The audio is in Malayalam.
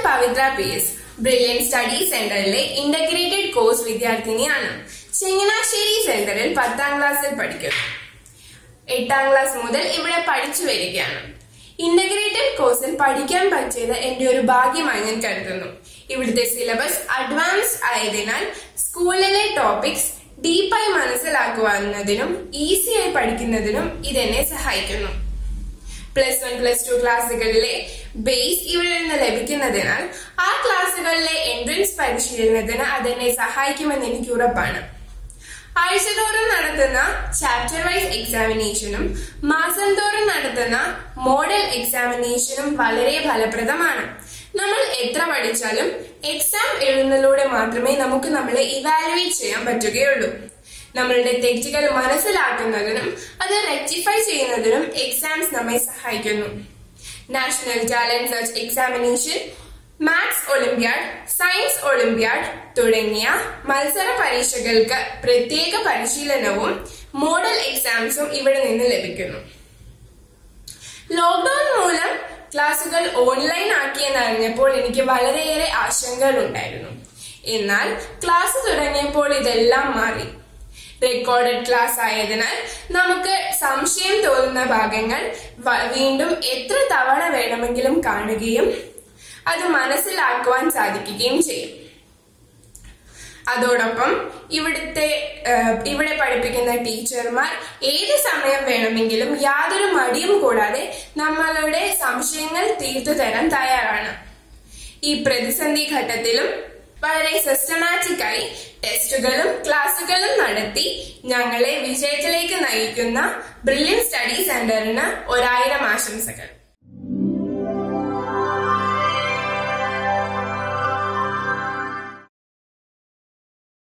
പവിത്ര പി എസ് ബ്രില്യൻ സ്റ്റഡി സെന്ററിലെ ഇന്റഗ്രേറ്റഡ് കോഴ്സ് വിദ്യാർത്ഥിനിയാണ് ചങ്ങനാശ്ശേരി സെന്ററിൽ പത്താം ക്ലാസ്സിൽ പഠിക്കുന്നു എട്ടാം ക്ലാസ് മുതൽ ഇവിടെ പഠിച്ചു വരികയാണ് ഇന്റഗ്രേറ്റഡ് കോഴ്സിൽ പഠിക്കാൻ പറ്റിയത് എന്റെ ഒരു ഭാഗ്യമായി ഞാൻ കരുതുന്നു ഇവിടുത്തെ സിലബസ് അഡ്വാൻസ് ആയതിനാൽ സ്കൂളിലെ ടോപ്പിക്സ് ഡീപ്പായി മനസ്സിലാക്കുവാനതിനും ഈസിയായി പഠിക്കുന്നതിനും ഇതെന്നെ സഹായിക്കുന്നു പ്ലസ് വൺ പ്ലസ് ടു ക്ലാസ്സുകളിലെ ബേസ് ഇവിടെ നിന്ന് ലഭിക്കുന്നതിനാൽ ആ ക്ലാസ്സുകളിലെ എൻട്രൻസ് പരിശീലനത്തിന് അതെന്നെ സഹായിക്കുമെന്ന് എനിക്ക് ഉറപ്പാണ് ആഴ്ചതോറും നടത്തുന്ന ചാപ്റ്റർ വൈസ് എക്സാമിനേഷനും മാസം തോറും നടത്തുന്ന മോഡൽ എക്സാമിനേഷനും വളരെ ഫലപ്രദമാണ് നമ്മൾ എത്ര പഠിച്ചാലും എക്സാം എഴുതുന്നതിലൂടെ മാത്രമേ നമുക്ക് നമ്മളെ ഇവാലുവേറ്റ് ചെയ്യാൻ പറ്റുകയുള്ളൂ നമ്മളുടെ തെറ്റുകൾ മനസ്സിലാക്കുന്നതിനും അത് റെക്ടിഫൈ ചെയ്യുന്നതിനും എക്സാംസ് നമ്മെ സഹായിക്കുന്നു National Talent Search Examination maths olympiad science olympiad തുടങ്ങിയ മത്സര പരീക്ഷകൾക്ക് പ്രത്യേക പരിശീലനവും മോഡൽ എക്സാംസും ഇവിടെ നിന്ന് ലഭിക്കുന്നു ലോക്ക്ഡൌൺ മൂലം ക്ലാസുകൾ ഓൺലൈൻ ആക്കിയെന്നറിഞ്ഞപ്പോൾ എനിക്ക് വളരെയേറെ ആശങ്കകൾ ഉണ്ടായിരുന്നു എന്നാൽ ക്ലാസ് തുടങ്ങിയപ്പോൾ ഇതെല്ലാം മാറി റെക്കോർഡഡ് ക്ലാസ് ആയതിനാൽ നമുക്ക് സംശയം തോന്നുന്ന ഭാഗങ്ങൾ വ- വീണ്ടും എത്ര തവണ വേണമെങ്കിലും കാണുകയും അത് മനസ്സിലാക്കുവാൻ സാധിക്കുകയും ചെയ്യും അതോടൊപ്പം ഇവിടുത്തെ ഏഹ്, ഇവിടെ പഠിപ്പിക്കുന്ന ടീച്ചർമാർ ഏത് സമയം വേണമെങ്കിലും യാതൊരു മടിയും കൂടാതെ നമ്മളുടെ സംശയങ്ങൾ തീർത്തു തരാൻ തയ്യാറാണ് ഈ പ്രതിസന്ധി ഘട്ടത്തിലും വളരെ സിസ്റ്റമാറ്റിക് ആയി ടെസ്റ്റുകളും ക്ലാസുകളും നടത്തി ഞങ്ങളെ വിജയത്തിലേക്ക് നയിക്കുന്ന ബ്രില്യൻ സ്റ്റഡി സെന്ററിന് ഒരായിരം ആശംസകൾ